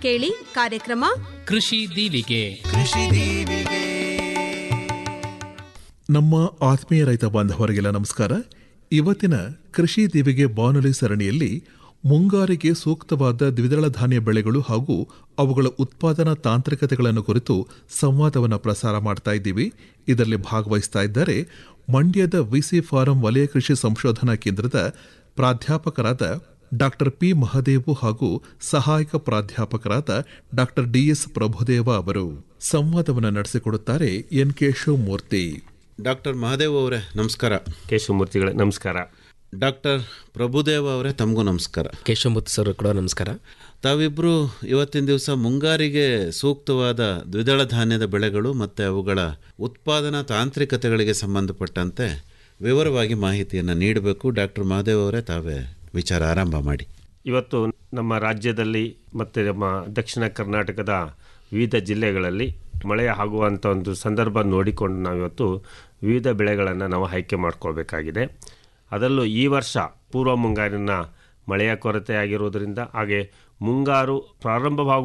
ಕೇಳಿ ಕಾರ್ಯಕ್ರಮ ಕೃಷಿ ದೀವಿಗೆ ಕೃಷಿ ದೀವಿಗೆ ನಮ್ಮ ಆತ್ಮೀಯ ರೈತ ಬಾಂಧವರಿಗೆಲ್ಲ ನಮಸ್ಕಾರ ಇವತ್ತಿನ ಕೃಷಿ ದಿವಿಗೆ ಬಾನುಲಿ ಸರಣಿಯಲ್ಲಿ ಮುಂಗಾರಿಗೆ ಸೂಕ್ತವಾದ ದ್ವಿದಳ ಧಾನ್ಯ ಬೆಳೆಗಳು ಹಾಗೂ ಅವುಗಳ ಉತ್ಪಾದನಾ ತಾಂತ್ರಿಕತೆಗಳನ್ನು ಕುರಿತು ಸಂವಾದವನ್ನು ಪ್ರಸಾರ ಮಾಡ್ತಾ ಇದ್ದೀವಿ ಇದರಲ್ಲಿ ಭಾಗವಹಿಸ್ತಾ ಇದ್ದಾರೆ ಮಂಡ್ಯದ ವಿಸಿ ಫಾರಂ ವಲಯ ಕೃಷಿ ಸಂಶೋಧನಾ ಕೇಂದ್ರದ ಪ್ರಾಧ್ಯಾಪಕರಾದ ಡಾಕ್ಟರ್ ಪಿ ಮಹದೇವು ಹಾಗೂ ಸಹಾಯಕ ಪ್ರಾಧ್ಯಾಪಕರಾದ ಡಾಕ್ಟರ್ ಡಿಎಸ್ ಪ್ರಭುದೇವ ಅವರು ಸಂವಾದವನ್ನು ನಡೆಸಿಕೊಡುತ್ತಾರೆ N K Shivamurthy doctor Mahadev ಅವರೇ ನಮಸ್ಕಾರ ಕೇಶವಮೂರ್ತಿಗಳೇ ನಮಸ್ಕಾರ ಡಾಕ್ಟರ್ ಪ್ರಭುದೇವ ಅವರೇ ತಮಗೂ ನಮಸ್ಕಾರ ಕೇಶವಮೂರ್ತಿ ಸರ್ ಕೂಡ ನಮಸ್ಕಾರ ತಾವಿಬ್ಬರು ಇವತ್ತಿನ ದಿವಸ ಮುಂಗಾರಿಗೆ ಸೂಕ್ತವಾದ ದ್ವಿದಳ ಧಾನ್ಯದ ಬೆಳೆಗಳು ಮತ್ತು ಅವುಗಳ ಉತ್ಪಾದನಾ ತಾಂತ್ರಿಕತೆಗಳಿಗೆ ಸಂಬಂಧಪಟ್ಟಂತೆ ವಿವರವಾಗಿ ಮಾಹಿತಿಯನ್ನು ನೀಡಬೇಕು ಡಾಕ್ಟರ್ ಮಹಾದೇವ್ ಅವರೇ ತಾವೇ ವಿಚಾರ ಆರಂಭ ಮಾಡಿ ಇವತ್ತು ನಮ್ಮ ರಾಜ್ಯದಲ್ಲಿ ಮತ್ತು ನಮ್ಮ ದಕ್ಷಿಣ ಕರ್ನಾಟಕದ ವಿವಿಧ ಜಿಲ್ಲೆಗಳಲ್ಲಿ ಮಳೆ ಆಗುವಂಥ ಒಂದು ಸಂದರ್ಭ ನೋಡಿಕೊಂಡು ನಾವಿವತ್ತು ವಿವಿಧ ಬೆಳೆಗಳನ್ನು ನಾವು ಆಯ್ಕೆ ಮಾಡ್ಕೊಳ್ಬೇಕಾಗಿದೆ ಅದರಲ್ಲೂ ಈ ವರ್ಷ ಪೂರ್ವ ಮುಂಗಾರಿನ ಮಳೆಯ ಕೊರತೆ ಆಗಿರುವುದರಿಂದ ಹಾಗೆ ಮುಂಗಾರು ಪ್ರಾರಂಭವಾಗುವ